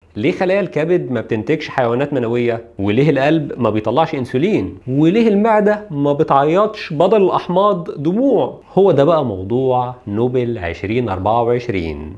ليه خلايا الكبد ما بتنتجش حيوانات منويه وليه القلب ما بيطلعش انسولين وليه المعده ما بتعيطش بدل الاحماض دموع هو ده بقى موضوع نوبل 2024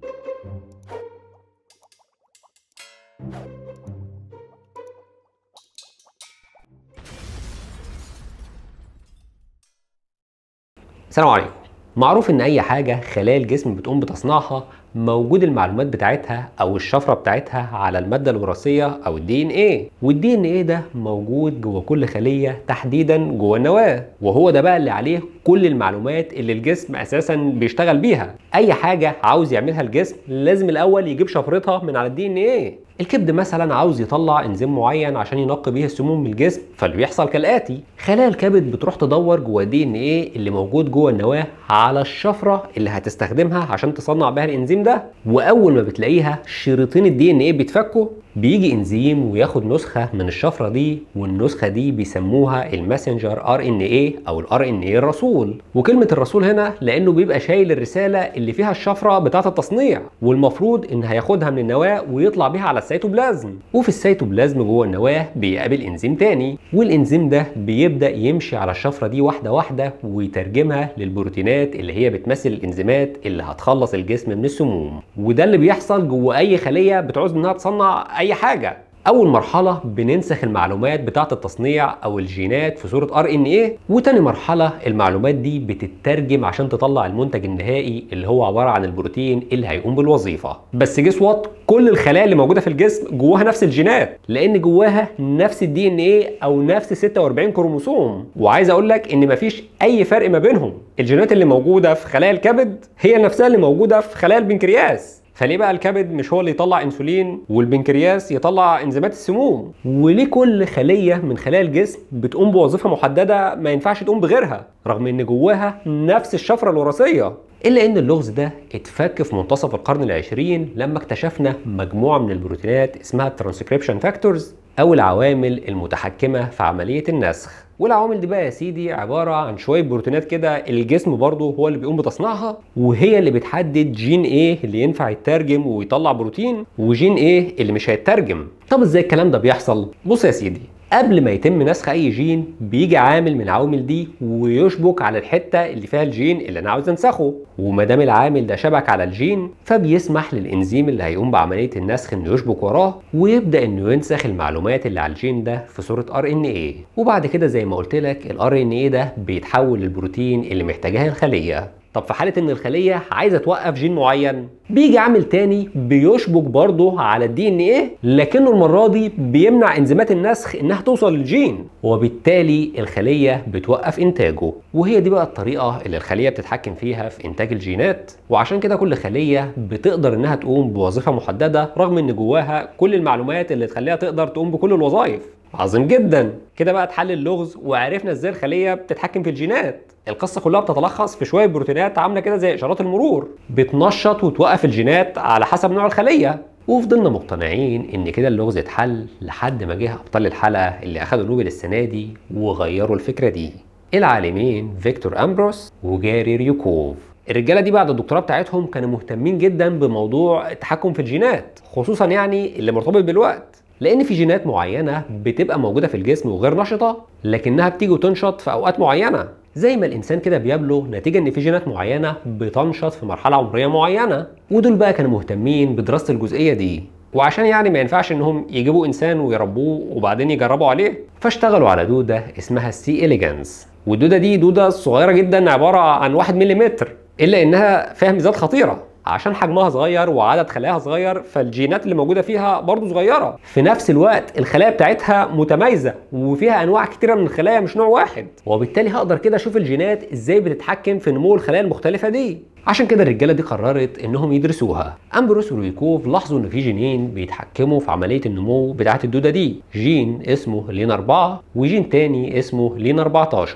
السلام عليكم معروف ان اي حاجه خلايا الجسم بتقوم بتصنيعها موجود المعلومات بتاعتها او الشفره بتاعتها على الماده الوراثيه او الدي ان ايه والدي ان ايه ده موجود جوه كل خليه تحديدا جوه النواه وهو ده بقى اللي عليه كل المعلومات اللي الجسم اساسا بيشتغل بيها اي حاجه عاوز يعملها الجسم لازم الاول يجيب شفرتها من على الدي ان ايه الكبد مثلا عاوز يطلع انزيم معين عشان ينقي بيه السموم من الجسم فاللي بيحصل كالاتي خلايا الكبد بتروح تدور جوه الدي ان ايه اللي موجود جوه النواه على الشفره اللي هتستخدمها عشان تصنع بها الانزيم ده واول ما بتلاقيها شريطين الدي ان ايه بيتفكوا بيجي انزيم وياخد نسخه من الشفره دي والنسخه دي بيسموها الماسنجر ار ان ايه او الار ان ايه الرسول وكلمه الرسول هنا لانه بيبقى شايل الرساله اللي فيها الشفره بتاعه التصنيع والمفروض ان هياخدها من النواه ويطلع بيها على السيتوبلازم وفي السيتوبلازم جوه النواه بيقابل انزيم تاني والانزيم ده بيبدا يمشي على الشفره دي واحده واحده ويترجمها للبروتينات اللي هي بتمثل الانزيمات اللي هتخلص الجسم من السموم وده اللي بيحصل جوه اي خليه بتعوز انها تصنع اي حاجه اول مرحله بننسخ المعلومات بتاعه التصنيع او الجينات في صوره ار ان ايه وتاني مرحله المعلومات دي بتترجم عشان تطلع المنتج النهائي اللي هو عباره عن البروتين اللي هيقوم بالوظيفه بس جس وات كل الخلايا اللي موجوده في الجسم جواها نفس الجينات لان جواها نفس الدي ان ايه او نفس 46 كروموسوم وعايز اقول لك ان مفيش اي فرق ما بينهم الجينات اللي موجوده في خلايا الكبد هي نفسها اللي موجوده في خلايا البنكرياس فليه بقى الكبد مش هو اللي يطلع انسولين والبنكرياس يطلع انزيمات السموم وليه كل خليه من خلايا الجسم بتقوم بوظيفه محدده ما ينفعش تقوم بغيرها رغم ان جواها نفس الشفره الوراثيه الا ان اللغز ده اتفك في منتصف القرن العشرين لما اكتشفنا مجموعه من البروتينات اسمها الترانسكريبشن فاكتورز او العوامل المتحكمه في عمليه النسخ والعوامل دي بقى يا سيدي عباره عن شويه بروتينات كده الجسم برضه هو اللي بيقوم بتصنيعها وهي اللي بتحدد جين ايه اللي ينفع يترجم ويطلع بروتين وجين ايه اللي مش هيترجم طب ازاي الكلام ده بيحصل بص يا سيدي قبل ما يتم نسخ اي جين بيجي عامل من العوامل دي ويشبك على الحته اللي فيها الجين اللي انا عاوز انسخه وما دام العامل ده شبك على الجين فبيسمح للانزيم اللي هيقوم بعمليه النسخ انه يشبك وراه ويبدا انه ينسخ المعلومات اللي على الجين ده في صوره ار ان ايه وبعد كده زي ما قلت لك الار ان ايه ده بيتحول للبروتين اللي محتاجاه الخليه طب في حاله ان الخليه عايزه توقف جين معين بيجي عامل تاني بيشبك برضه على الدي ان ايه لكنه المره دي بيمنع انزيمات النسخ انها توصل للجين وبالتالي الخليه بتوقف انتاجه وهي دي بقى الطريقه اللي الخليه بتتحكم فيها في انتاج الجينات وعشان كده كل خليه بتقدر انها تقوم بوظيفه محدده رغم ان جواها كل المعلومات اللي تخليها تقدر تقوم بكل الوظائف عظيم جدا كده بقى اتحل اللغز وعرفنا ازاي الخليه بتتحكم في الجينات القصه كلها بتتلخص في شويه بروتينات عامله كده زي اشارات المرور بتنشط وتوقف الجينات على حسب نوع الخليه وفضلنا مقتنعين ان كده اللغز اتحل لحد ما جه ابطال الحلقه اللي اخدوا نوبل السنه دي وغيروا الفكره دي العالمين فيكتور امبروس وجاري ريوكوف الرجاله دي بعد الدكتوراه بتاعتهم كانوا مهتمين جدا بموضوع التحكم في الجينات خصوصا يعني اللي مرتبط بالوقت لان في جينات معينه بتبقى موجوده في الجسم وغير نشطه لكنها بتيجي وتنشط في اوقات معينه زي ما الانسان كده بيبلغ نتيجه ان في جينات معينه بتنشط في مرحله عمريه معينه ودول بقى كانوا مهتمين بدراسه الجزئيه دي وعشان يعني ما ينفعش انهم يجيبوا انسان ويربوه وبعدين يجربوا عليه فاشتغلوا على دوده اسمها السي اليجانس والدوده دي دوده صغيره جدا عباره عن 1 ملم الا انها فيها ميزات خطيره عشان حجمها صغير وعدد خلاياها صغير فالجينات اللي موجوده فيها برضو صغيره في نفس الوقت الخلايا بتاعتها متميزه وفيها انواع كتيره من الخلايا مش نوع واحد وبالتالي هقدر كده اشوف الجينات ازاي بتتحكم في نمو الخلايا المختلفه دي عشان كده الرجاله دي قررت انهم يدرسوها امبروس ورويكوف لاحظوا ان في جينين بيتحكموا في عمليه النمو بتاعه الدوده دي جين اسمه لين 4 وجين تاني اسمه لين 14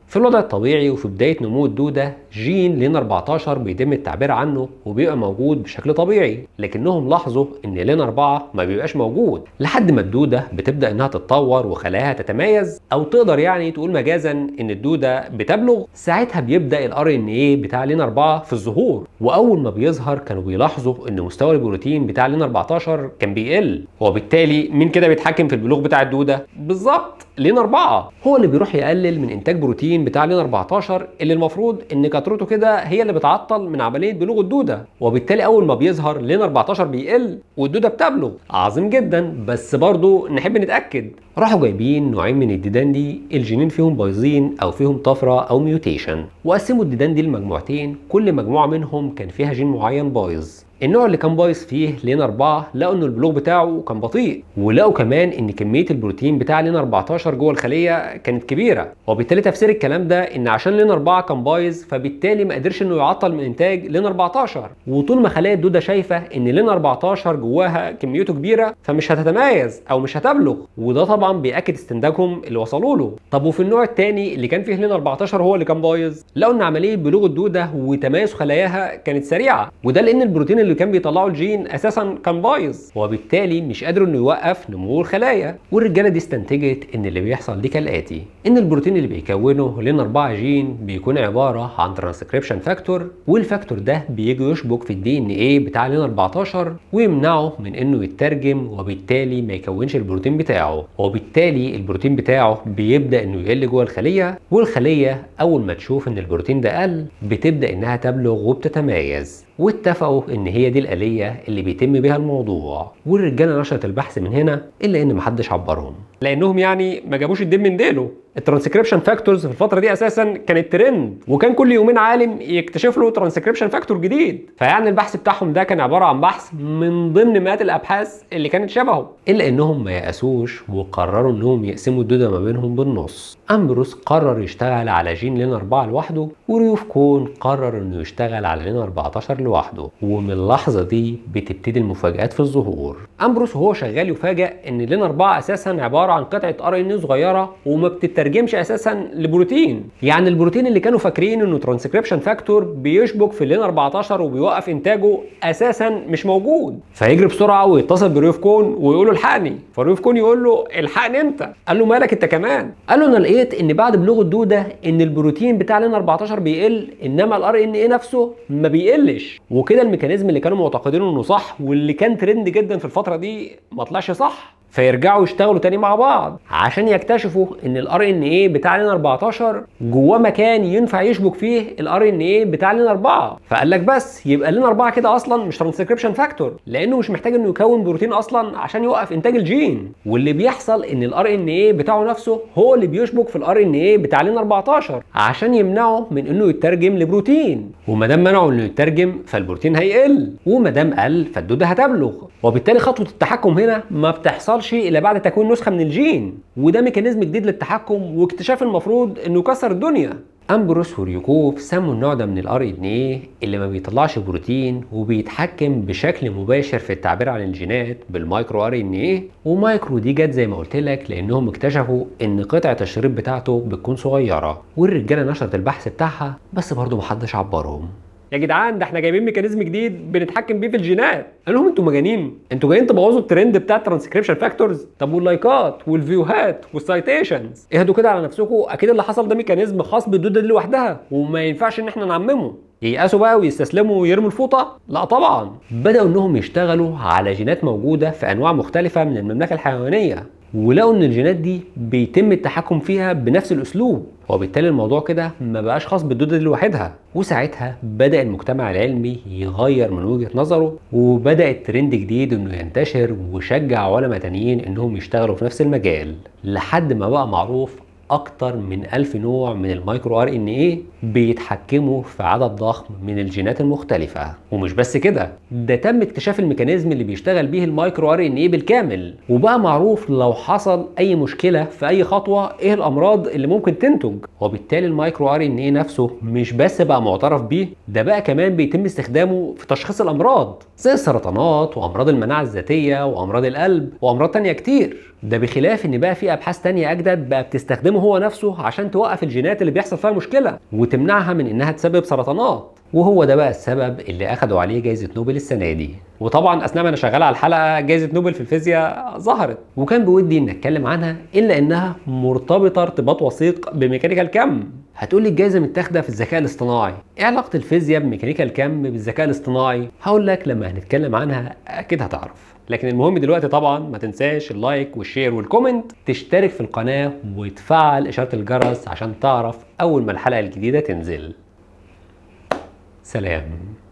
في الوضع الطبيعي وفي بدايه نمو الدوده جين لين 14 بيتم التعبير عنه وبيبقى موجود بشكل طبيعي لكنهم لاحظوا ان لين 4 ما بيبقاش موجود لحد ما الدوده بتبدا انها تتطور وخلاياها تتميز او تقدر يعني تقول مجازا ان الدوده بتبلغ ساعتها بيبدا الار ان ايه بتاع لين 4 في الظهور واول ما بيظهر كانوا بيلاحظوا ان مستوى البروتين بتاع لين 14 كان بيقل وبالتالي مين كده بيتحكم في البلوغ بتاع الدوده بالظبط لين 4 هو اللي بيروح يقلل من انتاج بروتين بتاع لين 14 اللي المفروض ان كترته كده هي اللي بتعطل من عمليه بلوغ الدوده وبالتالي اول ما بيظهر لين 14 بيقل والدوده بتبلغ عظيم جدا بس برضو نحب نتاكد راحوا جايبين نوعين من الديدان دي الجينين فيهم بايظين او فيهم طفره او ميوتيشن وقسموا الديدان دي لمجموعتين كل مجموعه منهم كان فيها جين معين بايظ النوع اللي كان بايظ فيه لين 4 لقوا ان البلوغ بتاعه كان بطيء ولقوا كمان ان كميه البروتين بتاع لين 14 جوه الخليه كانت كبيره وبالتالي تفسير الكلام ده ان عشان لين 4 كان بايظ فبالتالي ما قدرش انه يعطل من انتاج لين 14 وطول ما خلايا الدوده شايفه ان لين 14 جواها كميته كبيره فمش هتتميز او مش هتبلغ وده طبعا بياكد استنتاجهم اللي وصلوا له طب وفي النوع الثاني اللي كان فيه لين 14 هو اللي كان بايظ لقوا ان عمليه بلوغ الدوده وتميز خلاياها كانت سريعه وده لان البروتين اللي كان بيطلعه الجين اساسا كان بايظ وبالتالي مش قادر انه يوقف نمو الخلايا والرجاله دي استنتجت ان اللي بيحصل دي كالاتي ان البروتين اللي بيكونه لين 4 جين بيكون عباره عن ترانسكريبشن فاكتور والفاكتور ده بيجي يشبك في الدي ان ايه بتاع لين 14 ويمنعه من انه يترجم وبالتالي ما يكونش البروتين بتاعه وبالتالي البروتين بتاعه بيبدا انه يقل جوه الخليه والخليه اول ما تشوف ان البروتين ده قل بتبدا انها تبلغ وبتتميز واتفقوا ان هي دي الاليه اللي بيتم بها الموضوع والرجاله نشرت البحث من هنا الا ان محدش عبرهم لانهم يعني ما جابوش الدين من ديله الترانسكريبشن فاكتورز في الفتره دي اساسا كانت ترند وكان كل يومين عالم يكتشف له ترانسكريبشن فاكتور جديد فيعني البحث بتاعهم ده كان عباره عن بحث من ضمن مئات الابحاث اللي كانت شبهه الا انهم ما يأسوش وقرروا انهم يقسموا الدوده ما بينهم بالنص امبروس قرر يشتغل على جين لين 4 لوحده وريوف كون قرر انه يشتغل على لين 14 لوحده ومن اللحظه دي بتبتدي المفاجات في الظهور امبروس وهو شغال يفاجئ ان لين 4 اساسا عباره عن قطعه ار ان صغيره وما بتترجمش اساسا لبروتين يعني البروتين اللي كانوا فاكرين انه ترانسكريبشن فاكتور بيشبك في لين 14 وبيوقف انتاجه اساسا مش موجود فيجري بسرعه ويتصل بريوف كون ويقول له الحقني فريوف كون يقول له الحقني انت قال له مالك انت كمان قال له انا لقيت ان بعد بلوغ الدوده ان البروتين بتاع لين 14 بيقل انما الار ان ايه نفسه ما بيقلش وكده الميكانيزم اللي كانوا معتقدينه انه صح واللي كان ترند جدا في الفتره دي ما طلعش صح فيرجعوا يشتغلوا تاني مع بعض عشان يكتشفوا ان الار ان ايه بتاع لين 14 جواه مكان ينفع يشبك فيه الار ان ايه بتاع لين 4 فقال لك بس يبقى لين 4 كده اصلا مش ترانسكريبشن فاكتور لانه مش محتاج انه يكون بروتين اصلا عشان يوقف انتاج الجين واللي بيحصل ان الار ان ايه بتاعه نفسه هو اللي بيشبك في الار ان ايه بتاع لين 14 عشان يمنعه من انه يترجم لبروتين وما دام منعه انه يترجم فالبروتين هيقل وما دام قل فالدوده هتبلغ وبالتالي خطوه التحكم هنا ما بتحصلش الا بعد تكوين نسخه من الجين وده ميكانيزم جديد للتحكم واكتشاف المفروض انه يكسر الدنيا امبروس وريوكوف سموا النوع ده من الار ان ايه اللي ما بيطلعش بروتين وبيتحكم بشكل مباشر في التعبير عن الجينات بالمايكرو ار ان ايه ومايكرو دي جت زي ما قلت لك لانهم اكتشفوا ان قطعه الشريط بتاعته بتكون صغيره والرجاله نشرت البحث بتاعها بس برضه محدش عبرهم يا جدعان ده احنا جايبين ميكانيزم جديد بنتحكم بيه في الجينات قال لهم انتوا مجانين انتوا جايين تبوظوا الترند بتاع الترانسكريبشن فاكتورز طب واللايكات والفيوهات والسايتيشنز اهدوا كده على نفسكم اكيد اللي حصل ده ميكانيزم خاص بالدوده دي لوحدها وما ينفعش ان احنا نعممه ييأسوا بقى ويستسلموا ويرموا الفوطة؟ لا طبعا بدأوا انهم يشتغلوا على جينات موجودة في انواع مختلفة من المملكة الحيوانية ولقوا ان الجينات دي بيتم التحكم فيها بنفس الاسلوب وبالتالي الموضوع كده ما بقاش خاص بالدوده دي لوحدها وساعتها بدا المجتمع العلمي يغير من وجهه نظره وبدا الترند جديد انه ينتشر وشجع علماء تانيين انهم يشتغلوا في نفس المجال لحد ما بقى معروف اكتر من ألف نوع من المايكرو ار ان ايه بيتحكموا في عدد ضخم من الجينات المختلفة ومش بس كده ده تم اكتشاف الميكانيزم اللي بيشتغل بيه المايكرو ار ان ايه بالكامل وبقى معروف لو حصل اي مشكلة في اي خطوة ايه الامراض اللي ممكن تنتج وبالتالي المايكرو ار ان ايه نفسه مش بس بقى معترف بيه ده بقى كمان بيتم استخدامه في تشخيص الامراض زي السرطانات وامراض المناعة الذاتية وامراض القلب وامراض تانية كتير ده بخلاف ان بقى في ابحاث تانية اجدد بقى بتستخدمه هو نفسه عشان توقف الجينات اللي بيحصل فيها مشكله وتمنعها من انها تسبب سرطانات وهو ده بقى السبب اللي اخدوا عليه جائزه نوبل السنه دي وطبعا اثناء ما انا شغال على الحلقه جائزه نوبل في الفيزياء ظهرت وكان بودي ان اتكلم عنها الا انها مرتبطه ارتباط وثيق بميكانيكا الكم هتقول لي الجائزه متاخده في الذكاء الاصطناعي ايه علاقه الفيزياء بميكانيكا الكم بالذكاء الاصطناعي هقول لك لما هنتكلم عنها اكيد هتعرف لكن المهم دلوقتي طبعا ما تنساش اللايك والشير والكومنت تشترك في القناه وتفعل اشاره الجرس عشان تعرف اول ما الحلقه الجديده تنزل سلام